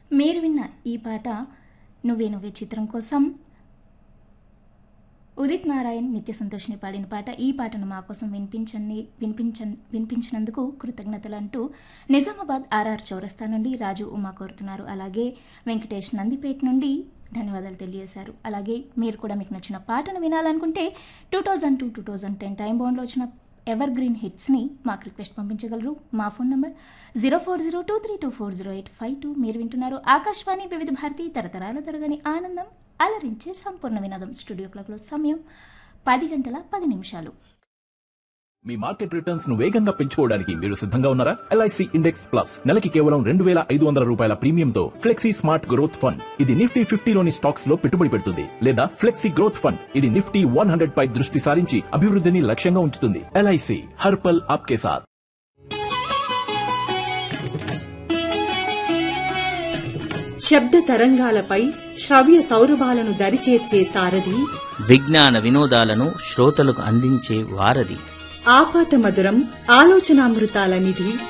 మీరు విన్న ఈ పాట నువ్వే నువ్వే చిత్రం కోసం ఉదిత్ నారాయణ్ నిత్య సంతోష్ని పాడిన పాట ఈ పాటను మా కోసం వినిపించండి వినిపించ వినిపించినందుకు కృతజ్ఞతలు అంటూ నిజామాబాద్ ఆర్ఆర్ చౌరస్తా నుండి రాజు ఉమా కోరుతున్నారు అలాగే వెంకటేష్ నందిపేట్ నుండి ధన్యవాదాలు తెలియజేశారు అలాగే మీరు కూడా మీకు నచ్చిన పాటను వినాలనుకుంటే two thousand two two thousand ten time బౌండ్లో వచ్చిన ఎవర్ గ్రీన్ హిట్స్ని మాకు రిక్వెస్ట్ పంపించగలరు మా phone number zero four zero two three two four zero eight five two మీరు వింటున్నారు ఆకాశవాణి వివిధ భారతి తరతరాల తరగని ఆనందం అలరించే సంపూర్ణ వినోదం స్టూడియో క్లాక్లో సమయం పది గంటల పది నిమిషాలు మీ మార్కెట్ రిటర్న్స్ ను వేగంగా పెంచుకోవడానికి మీరు సిద్ధంగా ఉన్నారా ఎల్ఐసి ఇండెక్స్ ప్లస్ నెలకి కేవలం రెండు వేల ఐదు వందల రూపాయల ప్రీమియంతో ఫ్లెక్సీ స్మార్ట్ గ్రోత్ ఫండ్ ఇది నిఫ్టీ ఫిఫ్టీలోని స్టాక్స్ లో పెట్టుబడి పెడుతుంది లేదా ఫ్లెక్సీ గ్రోత్ ఫండ్ ఇది నిఫ్టీ వన్ హండ్రెడ్ పై దృష్టి సారించి అభివృద్ధిని లక్ష్యంగా ఉంచుతుంది ఎల్ఐసి హర్పల్ ఆప్కే సాథ్ శబ్ద తరంగాలపై శ్రవ్య సౌరభాలను దరిచేర్చే సారథి విజ్ఞాన వినోదాలను శ్రోతలకు అందించే వారధి ఆపాత మధురం ఆలోచనామృతాల నిధి